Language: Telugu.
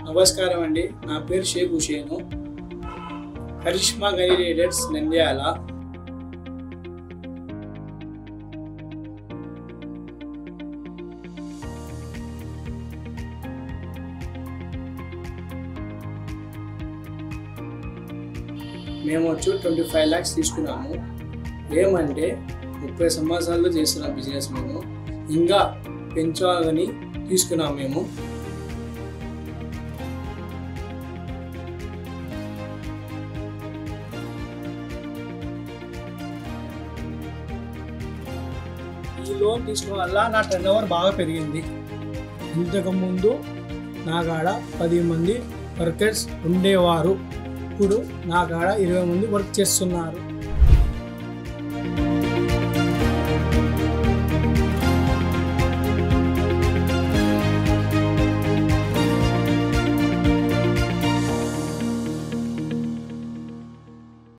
నమస్కారం అండి నా పేరు షేక్ హుషేను కరిష్మా గని రేడర్స్ నంద్యాల మేము వచ్చి ట్వంటీ ఫైవ్ ల్యాక్స్ తీసుకున్నాము ఏమంటే ముప్పై సంవత్సరాలు చేస్తున్నాం బిజినెస్ మేము ఇంకా పెంచాలని తీసుకున్నాం మేము ఈ లోన్ తీసుకోవడం వల్ల నా టర్న్ ఓవర్ బాగా పెరిగింది ఇంతకు ముందు నా కాడ పది మంది వర్కర్స్ ఉండేవారు ఇప్పుడు నా కాడ ఇరవై మంది వర్క్ చేస్తున్నారు